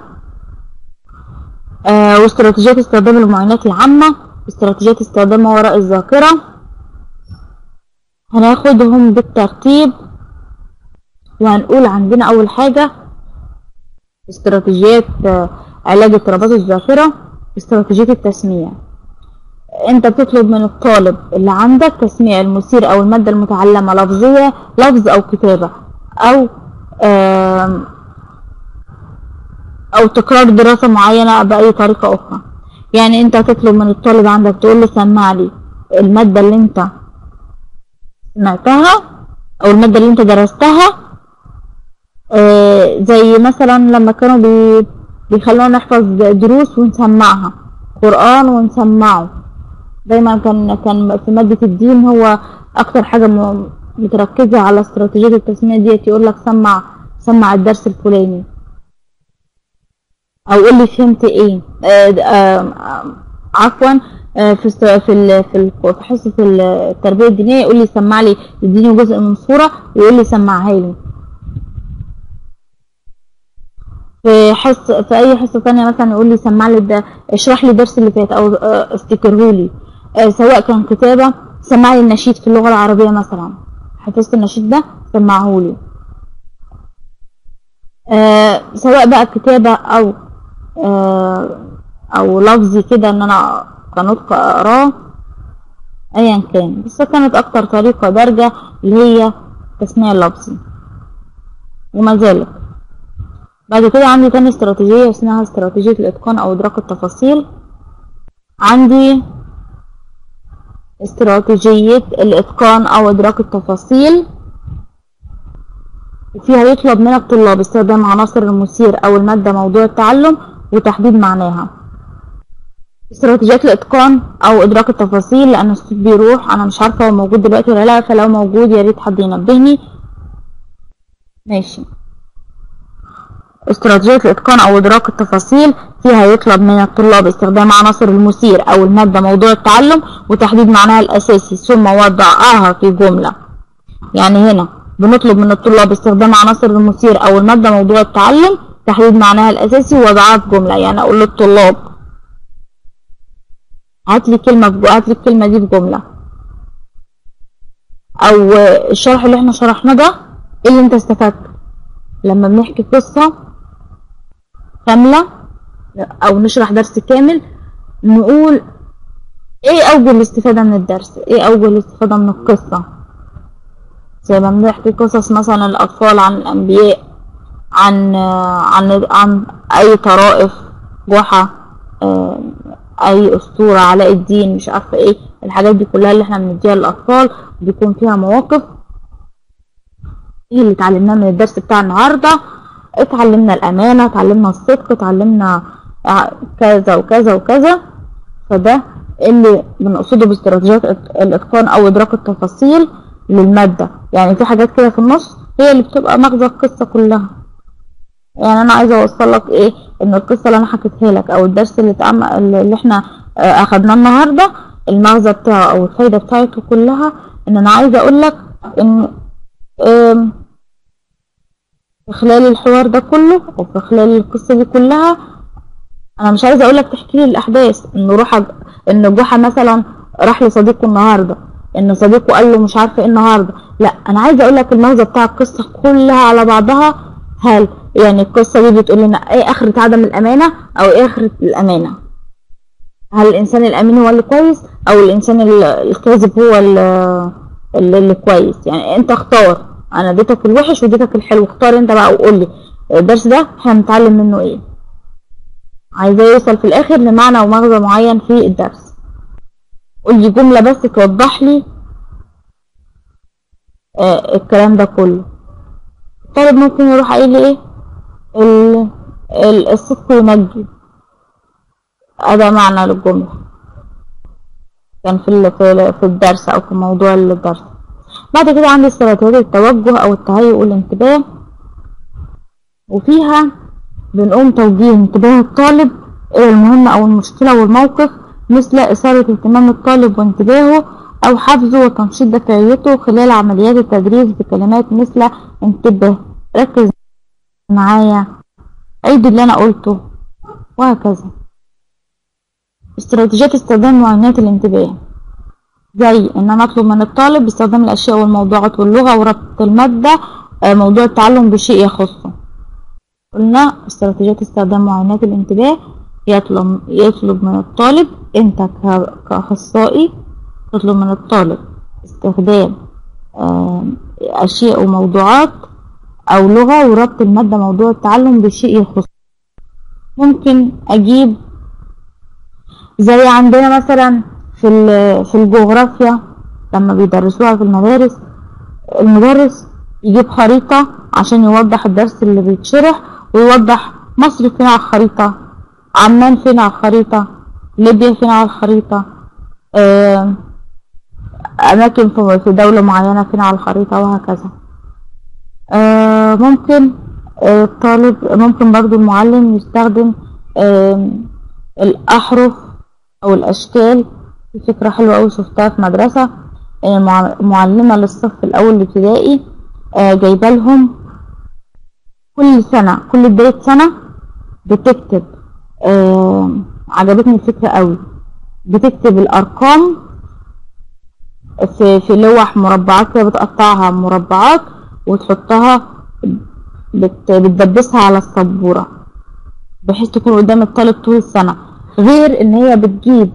آه، واستراتيجيات استخدام المعاينات العامة استراتيجيات استخدام ما وراء الذاكرة هناخدهم بالترتيب وهنقول عندنا أول حاجة استراتيجيات آه، علاج اضطرابات الذاكرة استراتيجية التسميع انت بتطلب من الطالب اللي عندك تسميع المثير او المادة المتعلمة لفظية لفظ او كتابة او آم، او تكرار دراسة معينة بأي طريقة اخرى يعني انت تطلب من الطالب عندك تقول له سمع لي المادة اللي انت سمعتها او المادة اللي انت درستها آه، زي مثلا لما كانوا بي بيخلونا نحفظ دروس ونسمعها قرآن ونسمعه دايما كان كان في مادة الدين هو أكتر حاجة م- متركزة على استراتيجية التسمية ديت يقول لك سمع سمع الدرس الفلاني أو قول لي فهمت إيه آه، د- آه، آه، عفوا آه، في است- في ال- في ال- في حصة التربية الدينية يقول لي سمع لي يديني جزء من صورة ويقول لي سمعها لي في حص في اي حصه ثانيه مثلا يقول لي سمع لي ده اشرح لي الدرس اللي فات او آه، افتكره لي آه، سواء كان كتابه سمع لي النشيد في اللغه العربيه مثلا حفظت النشيد ده سمعه لي آه، سواء بقى كتابه او آه، او لفظي كده ان انا كنطق اقراه ايا كان بس كانت اكتر طريقه دارجه اللي هي تسميع اللفظي وما زالت بعد كده عندي تاني استراتيجية اسمها استراتيجية الإتقان أو إدراك التفاصيل عندي استراتيجية الإتقان أو إدراك التفاصيل وفيها يطلب من الطلاب استخدام عناصر المثير أو المادة موضوع التعلم وتحديد معناها استراتيجيات الإتقان أو إدراك التفاصيل لأن الصوت بيروح أنا مش عارفة هو موجود دلوقتي ولا لأ فلو موجود يا ريت حد ينبهني ماشي استراتيجية الإتقان أو إدراك التفاصيل فيها يطلب من الطلاب استخدام عناصر المثير أو المادة موضوع التعلم وتحديد معناها الأساسي ثم وضعها في جملة يعني هنا بنطلب من الطلاب استخدام عناصر المثير أو المادة موضوع التعلم تحديد معناها الأساسي ووضعها في جملة يعني أقول للطلاب هات لي كلمة في هات لي الكلمة دي في جملة أو الشرح اللي احنا شرحناه ده ايه اللي انت استفدته لما بنحكي قصة كاملة أو نشرح درس كامل نقول إيه أوجه الاستفادة من الدرس إيه أوجه الاستفادة من القصة زي ما بنحكي قصص مثلا الأطفال عن الأنبياء عن عن عن أي طرائف جحا آه، أي أسطورة علاء الدين مش عارفة إيه الحاجات دي كلها اللي احنا بنديها للأطفال بيكون فيها مواقف ايه اللي اتعلمناه من الدرس بتاع النهارده اتعلمنا الامانه اتعلمنا الصدق اتعلمنا ع- كذا وكذا وكذا فده اللي بنقصده باستراتيجيات الإت- الاتقان او ادراك التفاصيل للماده يعني في حاجات كده في النص هي اللي بتبقى مغزى القصه كلها يعني انا عايزه اوصل لك ايه ان القصه اللي انا حكيتها لك او الدرس اللي اتعمل اللي احنا آه، اخدناه النهارده المغزى بتاعه او الفايده بتاعته كلها ان انا عايزه اقول لك ان آم، في خلال الحوار ده كله او في خلال القصه دي كلها انا مش عايزه اقول لك تحكي لي الاحداث ان روح ان جحا مثلا راح لصديقه النهارده ان صديقه قال له مش عارفه ايه النهارده لا انا عايزه اقول لك المغزى بتاع القصه كلها على بعضها هل يعني القصه دي بتقول لنا ايه اخره عدم الامانه او ايه اخره الامانه هل الانسان الامين هو اللي كويس او الانسان ال- الكاذب هو ال- اللي, اللي كويس يعني انت اختار انا اديتك الوحش واديتك الحلو اختار انت بقى وقول لي الدرس ده هنتعلم منه ايه عايزاه يوصل في الاخر لمعنى ومغزى معين في الدرس قول لي جملة بس توضح لي آه الكلام ده كله الطالب ممكن يروح قايل لي ايه ال- ال- الصدق ينجي هذا معنى للجملة كان في ال- في ال- في الدرس او في موضوع الدرس بعد كده عندي استراتيجية التوجه او التهيؤ والانتباه وفيها بنقوم توجيه انتباه الطالب إلى المهمة أو المشكلة والموقف مثل إثارة اهتمام الطالب وانتباهه أو حفزه وتنشيط دافعيته خلال عمليات التدريس بكلمات مثل انتبه ركز معايا عيد اللي أنا قلته وهكذا استراتيجيات استخدام معاينات الانتباه زي ان انا اطلب من الطالب باستخدام الاشياء والموضوعات واللغة وربط المادة آه، موضوع التعلم بشيء يخصه قلنا استراتيجيات استخدام معاينات الانتباه يطلب يطلب من الطالب انت ك- كأخصائي تطلب من الطالب استخدام آم، أشياء وموضوعات أو لغة وربط المادة موضوع التعلم بشيء يخص ممكن أجيب زي عندنا مثلا في ال- في الجغرافيا لما بيدرسوها في المدارس المدرس يجيب خريطة عشان يوضح الدرس اللي بيتشرح ويوضح مصر فين على الخريطة عمان فين على الخريطة ليبيا فين على الخريطة آم، أماكن في في دولة معينة فين على الخريطة وهكذا آه، ممكن آه، الطالب ممكن برضو المعلم يستخدم آم، الأحرف أو الأشكال في فكرة حلوة أوي شفتها في مدرسة آه، مع- معلمة للصف الأول الابتدائي آه، جايبة لهم كل سنة كل بداية سنة بتكتب آه، عجبتني الفكرة أوي بتكتب الأرقام في في لوح مربعات كده بتقطعها مربعات وتحطها بت بتدبسها على السبورة بحيث تكون قدام الطالب طول السنة غير ان هي بتجيب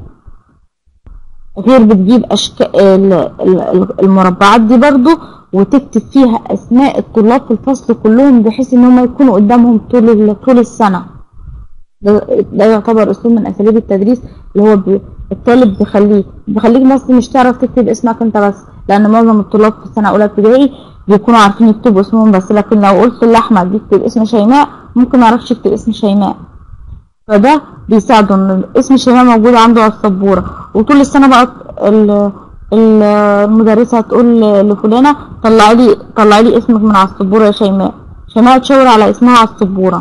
غير بتجيب اشكال المربعات دي برضو وتكتب فيها اسماء الطلاب في الفصل كلهم بحيث ان هم يكونوا قدامهم طول ال- طول السنة ده, ده يعتبر اسلوب من اساليب التدريس اللي هو بي الطالب بيخليه بيخليك بس مش تعرف تكتب اسمك انت بس لان معظم الطلاب في سنه اولى ابتدائي بيكونوا عارفين يكتبوا اسمهم بس لكن لو قلت لاحمد يكتب اسم شيماء ممكن ما يعرفش يكتب اسم شيماء فده بيساعده ان اسم شيماء موجود عنده على السبوره وطول السنه بقى ال- ال- المدرسه هتقول لفلانه طلعي لي طلعي لي اسمك من على السبوره يا شيماء شيماء تشاور على اسمها على السبوره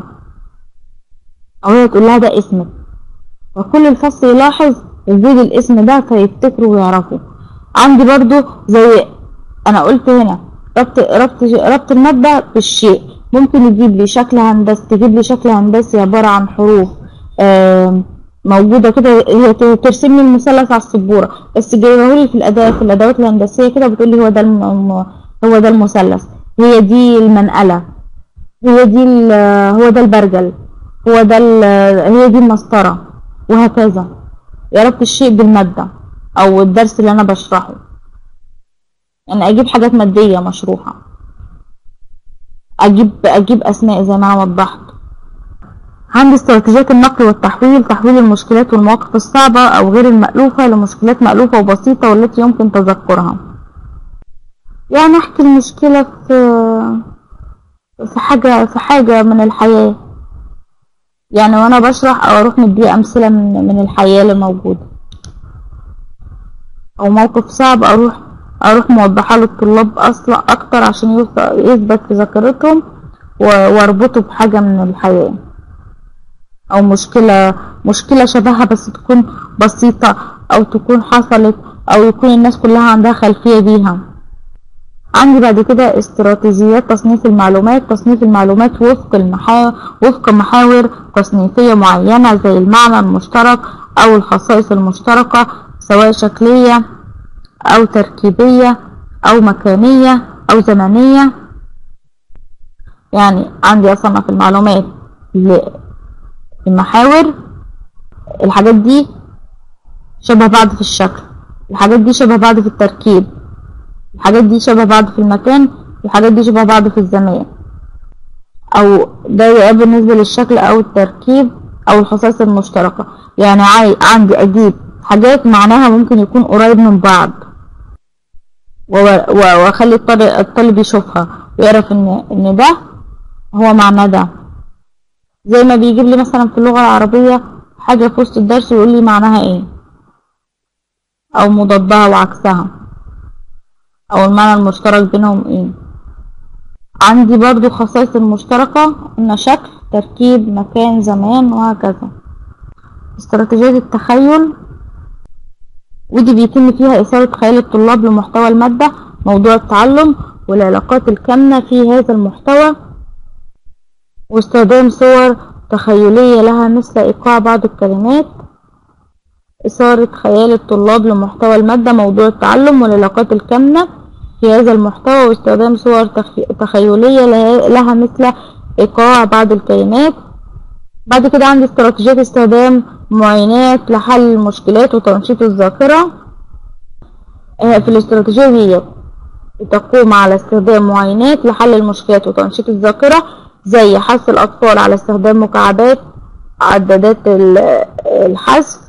او هي تقول لها ده اسمك وكل الفصل يلاحظ وجود الاسم ده فيفتكروا ويعرفوا عندي برضو زي انا قلت هنا ربط ربط ربط المادة بالشيء ممكن يجيب لي شكل هندسي تجيب لي شكل هندسي عبارة عن حروف آم، موجودة كده هي ت- ترسم لي المثلث على السبورة بس جايبه لي في الأداة في الأدوات الهندسية كده بتقول لي هو ده الم... الم- هو ده المثلث هي دي المنقلة هي دي ال- هو ده البرجل هو ده ال- هي دي المسطرة وهكذا يا ربط الشيء بالمادة أو الدرس اللي أنا بشرحه يعني أجيب حاجات مادية مشروحة أجيب أجيب أسماء زي ما أنا وضحت عندي استراتيجيات النقل والتحويل تحويل المشكلات والمواقف الصعبة أو غير المألوفة لمشكلات مألوفة وبسيطة والتي يمكن تذكرها يعني أحكي المشكلة في في حاجة في حاجة من الحياة يعني وأنا بشرح أو أروح مديه أمثلة من من الحياة اللي موجودة أو موقف صعب أروح أروح موضحة للطلاب أصلا أكتر عشان يوص- يثبت في ذاكرتهم و- وأربطه بحاجة من الحياة أو مشكلة مشكلة شبهها بس تكون بسيطة أو تكون حصلت أو يكون الناس كلها عندها خلفية بيها عندي بعد كده استراتيجيات تصنيف المعلومات تصنيف المعلومات وفق المحا... وفق محاور تصنيفية معينة زي المعنى المشترك أو الخصائص المشتركة سواء شكلية أو تركيبية أو مكانية أو زمنية يعني عندي أصنف المعلومات للمحاور الحاجات دي شبه بعض في الشكل الحاجات دي شبه بعض في التركيب الحاجات دي شبه بعض في المكان الحاجات دي شبه بعض في الزمان او ده يبقى بالنسبة للشكل او التركيب او الخصائص المشتركة يعني عاي... عندي اجيب حاجات معناها ممكن يكون قريب من بعض و- و- واخلي الطالب الطالب يشوفها ويعرف ان ان ده هو معنى ده زي ما بيجيب لي مثلا في اللغة العربية حاجة في وسط الدرس ويقول لي معناها ايه او مضادها وعكسها او المعنى المشترك بينهم ايه عندي برضو خصائص المشتركة ان شكل تركيب مكان زمان وهكذا استراتيجية التخيل ودي بيتم فيها إثارة خيال الطلاب لمحتوى المادة موضوع التعلم والعلاقات الكامنة في هذا المحتوى واستخدام صور تخيلية لها مثل إيقاع بعض الكلمات إثارة خيال الطلاب لمحتوى المادة موضوع التعلم والعلاقات الكامنة في هذا المحتوى واستخدام صور تخ- تخيلية لها- لها مثل إيقاع بعض الكلمات بعد كده عندي استراتيجيات استخدام معينات لحل المشكلات وتنشيط الذاكرة آه، في الاستراتيجية دي تقوم على استخدام معينات لحل المشكلات وتنشيط الذاكرة زي حث الأطفال على استخدام مكعبات عدادات ال- الحذف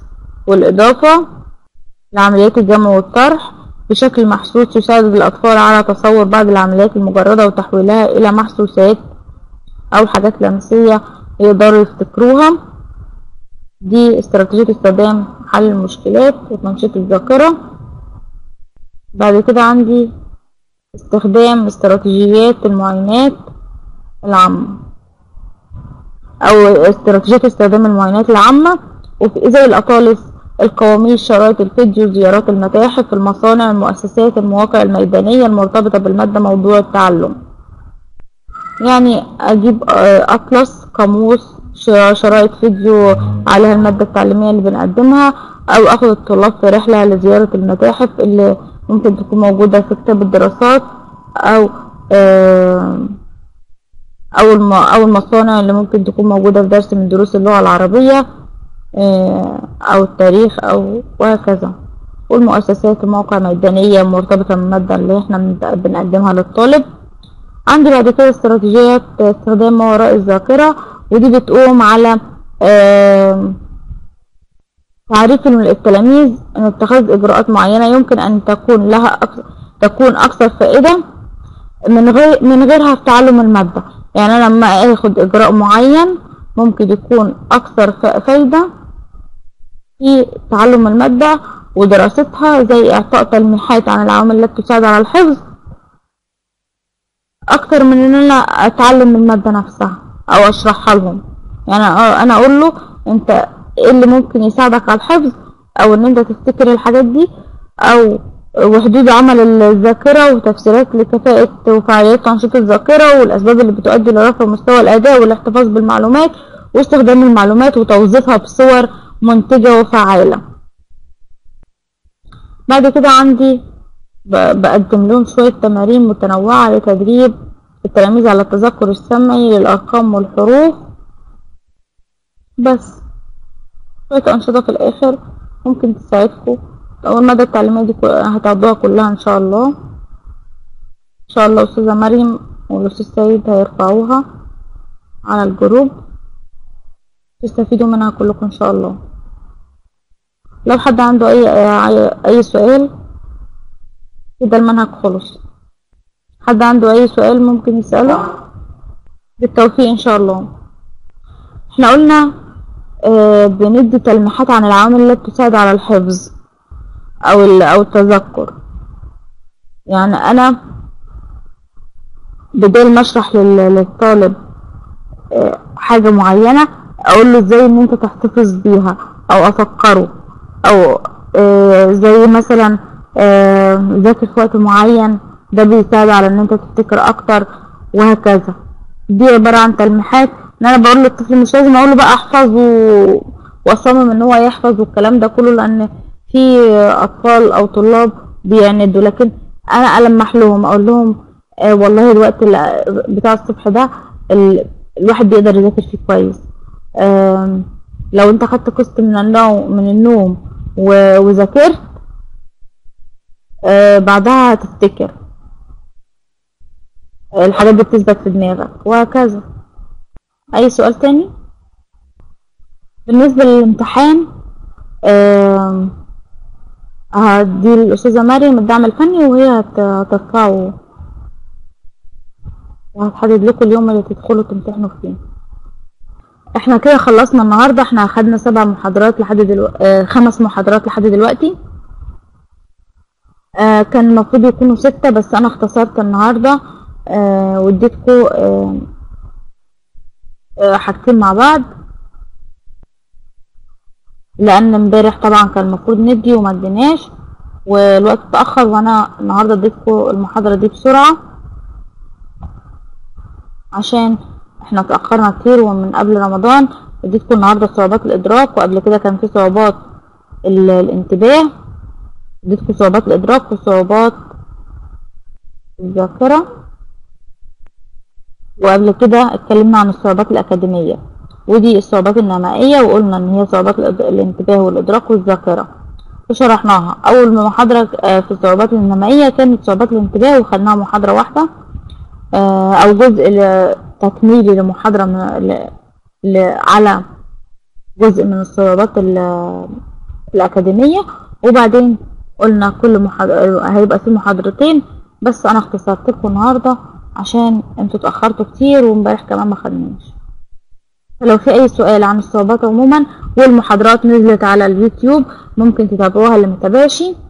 والإضافة لعمليات الجمع والطرح بشكل محسوس يساعد الأطفال على تصور بعض العمليات المجردة وتحويلها إلى محسوسات أو حاجات لمسية يقدروا يفتكروها دي استراتيجية استخدام حل المشكلات وتنشيط الذاكرة بعد كده عندي استخدام استراتيجيات المعاينات العامة أو استراتيجية استخدام المعاينات العامة وفي زي الأطالس القواميس شرايط الفيديو زيارات المتاحف المصانع المؤسسات المواقع الميدانية المرتبطة بالمادة موضوع التعلم يعني أجيب آه، أطلس قاموس ش- شرايط فيديو عليها المادة التعليمية اللي بنقدمها أو أخد الطلاب في رحلة لزيارة المتاحف اللي ممكن تكون موجودة في كتاب الدراسات أو آه، أو الم- أو المصانع اللي ممكن تكون موجودة في درس من دروس اللغة العربية آه، أو التاريخ أو وهكذا والمؤسسات ومواقع ميدانية مرتبطة بالمادة اللي احنا بن- بنقدمها للطالب عندي بعد كده استراتيجية استخدام ما وراء الذاكرة ودي بتقوم على آم، تعريف التلاميذ ان اتخاذ اجراءات معينة يمكن ان تكون لها أكثر تكون اكثر فائدة من غير من غيرها في تعلم المادة يعني انا لما اخد اجراء معين ممكن يكون اكثر فا- فايدة في تعلم المادة ودراستها زي اعطاء تلميحات عن العوامل التي تساعد على الحفظ اكتر من ان انا اتعلم المادة نفسها او اشرحها لهم يعني أ- انا اقول له انت ايه اللي ممكن يساعدك على الحفظ او ان انت تفتكر الحاجات دي او وحدود عمل الذاكرة وتفسيرات لكفاءة وفعاليات تنشيط الذاكرة والأسباب اللي بتؤدي لرفع مستوى الأداء والاحتفاظ بالمعلومات واستخدام المعلومات وتوظيفها بصور منتجة وفعالة بعد كده عندي ب- بقدم لهم شوية تمارين متنوعة لتدريب التلاميذ على التذكر السمعي للأرقام والحروف بس شوية أنشطة في الآخر ممكن تساعدكم أو المادة التعليمية دي كل- هتاخدوها كلها إن شاء الله إن شاء الله أستاذة مريم والأستاذ سيد هيرفعوها على الجروب تستفيدوا منها كلكم إن شاء الله لو حد عنده أي أي سؤال كده المنهج خلص حد عنده أي سؤال ممكن يسأله بالتوفيق إن شاء الله احنا قلنا آه بندي تلميحات عن العوامل التي تساعد على الحفظ أو ال- أو التذكر يعني أنا بدل ما أشرح لل- للطالب آه، حاجة معينة أقول له إزاي إن أنت تحتفظ بيها أو أفكره أو آه، زي مثلا آه، ذاكر في وقت معين ده بيساعد على إن أنت تفتكر أكتر وهكذا دي عبارة عن تلميحات إن أنا بقول للطفل مش لازم أقول له بقى احفظ و... وأصمم إن هو يحفظ والكلام ده كله لأن في أطفال أو طلاب بيعندوا لكن أنا ألمح لهم أقول لهم آه والله الوقت اللي- بتاع الصبح ده ال... الواحد بيقدر يذاكر فيه كويس آم، لو انت خدت قسط من النوم من النوم و- وذاكرت آه، بعدها هتفتكر الحاجات دي بتثبت في دماغك وهكذا اي سؤال تاني بالنسبة للامتحان آم، هدي الأستاذة مريم الدعم الفني وهي هت- هترفعه وهتحدد لكم اليوم اللي تدخلوا تمتحنوا فيه احنا كده خلصنا النهاردة احنا اخدنا سبع محاضرات لحد دلوقتي اه خمس محاضرات لحد دلوقتي اه كان المفروض يكونوا ستة بس انا اختصرت النهاردة اه واديتكم اه اه حاجتين مع بعض لان امبارح طبعا كان المفروض ندي وما اديناش والوقت اتأخر وانا النهاردة اديتكم المحاضرة دي بسرعة عشان احنا اتأخرنا كتير ومن قبل رمضان اديتكم النهاردة صعوبات الإدراك وقبل كده كان في صعوبات ال- الانتباه اديتكم صعوبات الإدراك وصعوبات الذاكرة وقبل كده اتكلمنا عن الصعوبات الأكاديمية ودي الصعوبات النمائية وقلنا ان هي صعوبات الإد- الانتباه والإدراك والذاكرة وشرحناها أول محاضرة آه، في الصعوبات النمائية كانت صعوبات الانتباه وخدناها محاضرة واحدة آه، أو جزء ل- تكميلي لمحاضرة من ل... ل... على جزء من الصعوبات ال- الأكاديمية وبعدين قلنا كل محاضرة هيبقى في محاضرتين بس أنا اختصرت لكم النهاردة عشان انتوا اتأخرتوا كتير وامبارح كمان ما خدناش لو في أي سؤال عن الصعوبات عموما والمحاضرات نزلت على اليوتيوب ممكن تتابعوها اللي متابعش